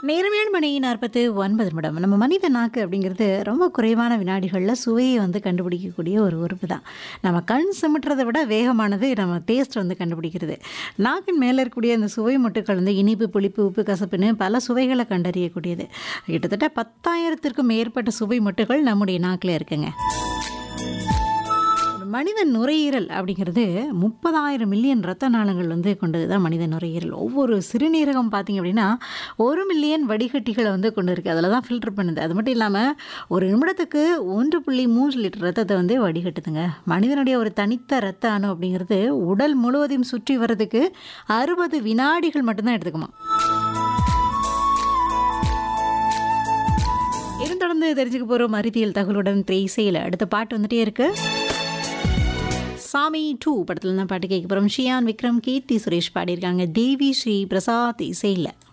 நேரம் ஏழு மணி நாற்பத்து ஒன்பது நிமிடம் நம்ம மனித நாக்கு அப்படிங்கிறது ரொம்ப குறைவான வினாடிகளில் சுவையை வந்து கண்டுபிடிக்கக்கூடிய ஒரு உறுப்பு தான் நம்ம கண் சிமிட்டுறதை விட வேகமானது நம்ம டேஸ்ட் வந்து கண்டுபிடிக்கிறது நாக்கின் மேலே இருக்கக்கூடிய அந்த சுவை முட்டுக்கள் வந்து இனிப்பு புளிப்பு உப்பு கசப்புன்னு பல சுவைகளை கண்டறியக்கூடியது கிட்டத்தட்ட பத்தாயிரத்திற்கும் மேற்பட்ட சுவை முட்டுகள் நம்முடைய நாக்கில் இருக்குங்க மனித நுரையீரல் அப்படிங்கிறது முப்பதாயிரம் மில்லியன் ரத்த நாளங்கள் வந்து கொண்டது தான் மனித நுரையீரல் ஒவ்வொரு சிறுநீரகம் பார்த்திங்க அப்படின்னா ஒரு மில்லியன் வடிகட்டிகளை வந்து கொண்டு இருக்குது அதில் தான் ஃபில்டர் பண்ணுது அது மட்டும் இல்லாமல் ஒரு நிமிடத்துக்கு ஒன்று புள்ளி மூன்று லிட்டர் ரத்தத்தை வந்து வடிகட்டுதுங்க மனிதனுடைய ஒரு தனித்த ரத்த அணு அப்படிங்கிறது உடல் முழுவதையும் சுற்றி வர்றதுக்கு அறுபது வினாடிகள் மட்டும்தான் எடுத்துக்குமா இதன் தொடர்ந்து தெரிஞ்சுக்க போகிறோம் அறிவியல் தகவலுடன் திரைசையில் அடுத்த பாட்டு வந்துட்டே இருக்கு சாமி டூ படத்தில் தான் பாட்டு கேட்க போகிறோம் ஷியான் விக்ரம் கீர்த்தி சுரேஷ் பாடியிருக்காங்க தேவி ஸ்ரீ பிரசாத் இசையில்